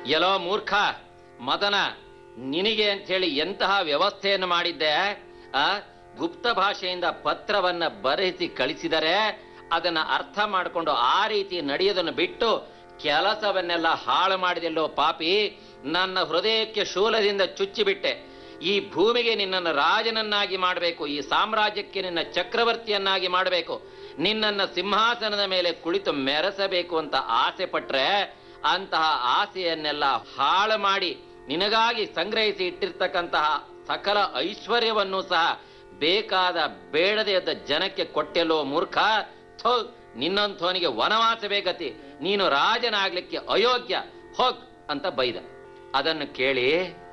ಎಲ್ಲೋ ಮೂರ್ಖ ಮದನ ನಿನಗೆ ಅಂತ ಹೇಳಿ ಎಂತಹ ವ್ಯವಸ್ಥೆಯನ್ನು ಮಾಡಿದ್ದೆ ಆ ಗುಪ್ತ ಭಾಷೆಯಿಂದ ಪತ್ರವನ್ನ ಬರೆಸಿ ಕಳಿಸಿದರೆ ಅದನ್ನ ಅರ್ಥ ಮಾಡಿಕೊಂಡು ಆ ರೀತಿ ನಡೆಯೋದನ್ನು ಬಿಟ್ಟು ಕೆಲಸವನ್ನೆಲ್ಲ ಹಾಳು ಮಾಡಿದೆಲ್ಲೋ ಪಾಪಿ ನನ್ನ ಹೃದಯಕ್ಕೆ ಶೂಲದಿಂದ ಚುಚ್ಚಿಬಿಟ್ಟೆ ಈ ಭೂಮಿಗೆ ನಿನ್ನನ್ನು ರಾಜನನ್ನಾಗಿ ಮಾಡಬೇಕು ಈ ಸಾಮ್ರಾಜ್ಯಕ್ಕೆ ನಿನ್ನ ಚಕ್ರವರ್ತಿಯನ್ನಾಗಿ ಮಾಡಬೇಕು ನಿನ್ನನ್ನ ಸಿಂಹಾಸನದ ಮೇಲೆ ಕುಳಿತು ಮೆರೆಸಬೇಕು ಅಂತ ಆಸೆ ಪಟ್ರೆ ಅಂತಹ ಆಸೆಯನ್ನೆಲ್ಲ ಹಾಳು ಮಾಡಿ ನಿನಗಾಗಿ ಸಂಗ್ರಹಿಸಿ ಇಟ್ಟಿರ್ತಕ್ಕಂತಹ ಸಕಲ ಐಶ್ವರ್ಯವನ್ನು ಸಹ ಬೇಕಾದ ಬೇಡದೆ ಇದ್ದ ಜನಕ್ಕೆ ಕೊಟ್ಟೆಲ್ಲೋ ಮೂರ್ಖ ಥೋ ನಿನ್ನಂಥವನಿಗೆ ವನವಾಸವೇ ಗತಿ ನೀನು ರಾಜನಾಗ್ಲಿಕ್ಕೆ ಅಯೋಗ್ಯ ಹೋಗ್ ಅಂತ ಬೈದ ಅದನ್ನು ಕೇಳಿ